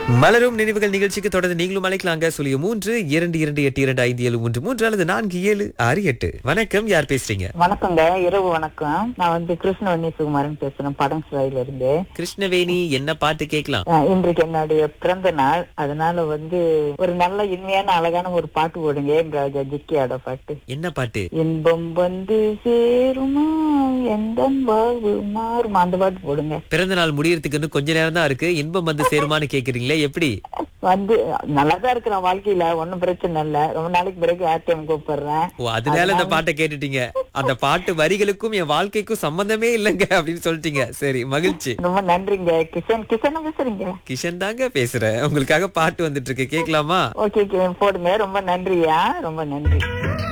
மலரும் நினைவுகள் நிகழ்ச்சிக்கு தொடர்ந்து நீங்களும் அழைக்கலாங்க சொல்லிய மூன்று இரண்டு இரண்டு எட்டு இரண்டு ஐந்து ஏழு மூன்று மூன்று அல்லது நான்கு ஏழு ஆறு எட்டு வணக்கம் யார் பேசுறீங்க வணக்கங்க இரவு வணக்கம் நான் வந்து கிருஷ்ணவண்ணி சுகுமாரன் பேசுறேன் படம் சிலையில இருந்து கிருஷ்ணவேணி என்ன பாட்டு கேட்கலாம் அஹ் இன்றைக்கு என்னுடைய பிறந்த நாள் அதனால வந்து ஒரு நல்ல இனிமையான அழகான ஒரு பாட்டு போடுங்க என் ராஜா ஜிக்கியோட பாட்டு என்ன பாட்டு இன்பம் வந்து சேருமா எந்த வாழ்வு மாறுமா அந்த பாட்டு போடுங்க பிறந்த நாள் முடியறதுக்கு இன்னும் கொஞ்ச நேரம் தான் இருக்கு இன்பம் வந்து சேருமான்னு கேக்குறீங்களே எப்படி வந்து நல்லாதான் இருக்கிறேன் வாழ்க்கையில ஒண்ணும் பிரச்சனை இல்ல ரொம்ப நாளைக்கு பிறகு ஆர்டிஎம் கூப்பிடுறேன் ஓ அதனால இந்த பாட்டை கேட்டுட்டீங்க அந்த பாட்டு வரிகளுக்கும் என் வாழ்க்கைக்கும் சம்பந்தமே இல்லைங்க அப்படின்னு சொல்லிட்டீங்க சரி மகிழ்ச்சி ரொம்ப நன்றிங்க கிஷன் கிஷன் பேசுறீங்க கிஷன் தாங்க பேசுறேன் உங்களுக்காக பாட்டு வந்துட்டு இருக்கு கேட்கலாமா ஓகே ஓகே போடுங்க ரொம்ப நன்றியா ரொம்ப நன்றி